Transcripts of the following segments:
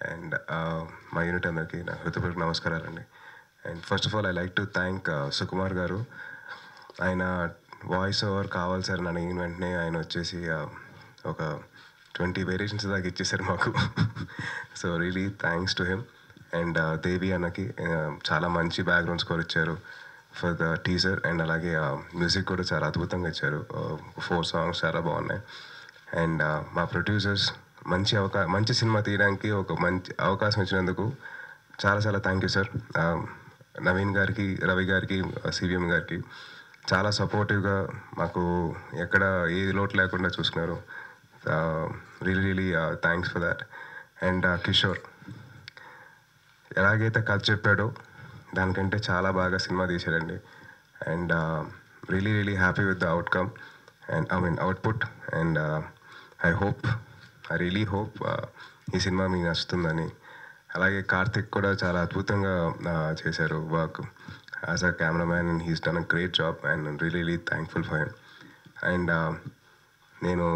and మా unit అందరికీ నా హృదయపూర్వక నమస్కారాలండి and first of all I like to thank Sukumar garu ఆయన వాయిస్ ఓవర్ కావాలి సార్ అని అడిగిన వెంటనే ఆయన వచ్చేసి uh, ఒక ట్వంటీ వేరియేషన్స్ దాకా ఇచ్చేసారు మాకు so really thanks to him and Devi అన్నకి uh, చాలా మంచి బ్యాక్గ్రౌండ్ స్కోర్ ఇచ్చారు ఫర్ ద టీజర్ అండ్ అలాగే మ్యూజిక్ కూడా చాలా అద్భుతంగా ఇచ్చారు ఫోర్ సాంగ్స్ చాలా బాగున్నాయి అండ్ మా ప్రొడ్యూసర్స్ మంచి అవకా మంచి సినిమా తీయడానికి ఒక మంచి అవకాశం ఇచ్చినందుకు చాలా చాలా థ్యాంక్ యూ సార్ నవీన్ గారికి రవి గారికి సివిఎం గారికి చాలా సపోర్టివ్గా మాకు ఎక్కడ ఏ లోటు లేకుండా చూసుకున్నారు really really thanks for that and Kishore ఎలాగైతే కథ చెప్పాడో దానికంటే చాలా బాగా సినిమా తీశాడండి and really really happy with the outcome and I mean output and I hope I really hope ఈ సినిమా మీకు నచ్చుతుందని అలాగే కార్తిక్ కూడా చాలా అద్భుతంగా uh, చేశారు work as a cameraman and he's done a great job and really really thankful for him and నేను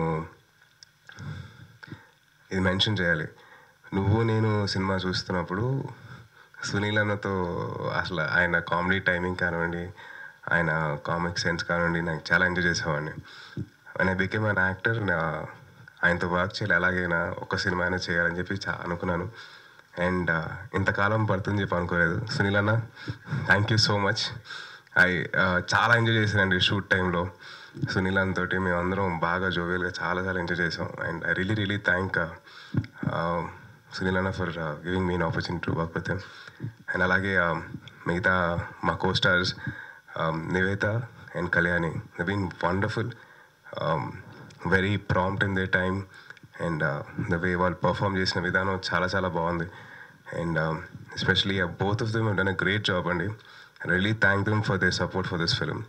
ఇది మెన్షన్ చేయాలి నువ్వు నేను సినిమా చూస్తున్నప్పుడు సునీల్ అన్నతో అసలు ఆయన కామెడీ టైమింగ్ కానివ్వండి ఆయన కామిక్ సెన్స్ కానివ్వండి నాకు చాలా ఎంజాయ్ చేసేవాడిని ఆయన బికేమ్ అన్ యాక్టర్ ఆయనతో వర్క్ చేయాలి ఎలాగైనా ఒక సినిమా అయినా చేయాలని చెప్పి చా అనుకున్నాను అండ్ ఇంతకాలం పడుతుంది చెప్పి అనుకోలేదు సునీల్ అన్న thank you so much I చాలా ఎంజాయ్ చేశానండి షూట్ టైంలో సునీల్ అన్న తోటి మేము అందరం బాగా జోవియల్గా చాలా చాలా ఎంజాయ్ చేసాం and I really really thank Sunil అన్న for giving mean opportunity to work with him and అలాగే uh, మిగతా మా co stars Nivetha and Kalyani they been wonderful very prompt in the time and the way వాళ్ళు పర్ఫామ్ చేసిన విధానం చాలా చాలా బాగుంది and especially both of them done a great job అండి really thank them for the support for this film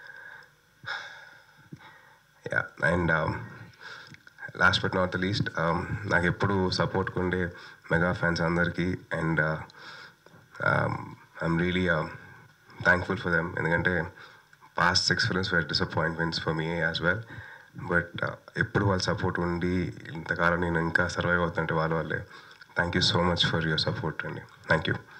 yeah and last but not the least నాకు ఎప్పుడు support ఉండే మెగా ఫ్యాన్స్ అందరికీ and I'm really thankful for them ఎందుకంటే past six films were disappointments for me as well but ఎప్పుడు వాళ్ళ support ఉండి ఇంతకాలం నేను ఇంకా సర్వైవ్ అవుతుంటే వాళ్ళ వాళ్ళే thank you so much for your support అండి థ్యాంక్ యూ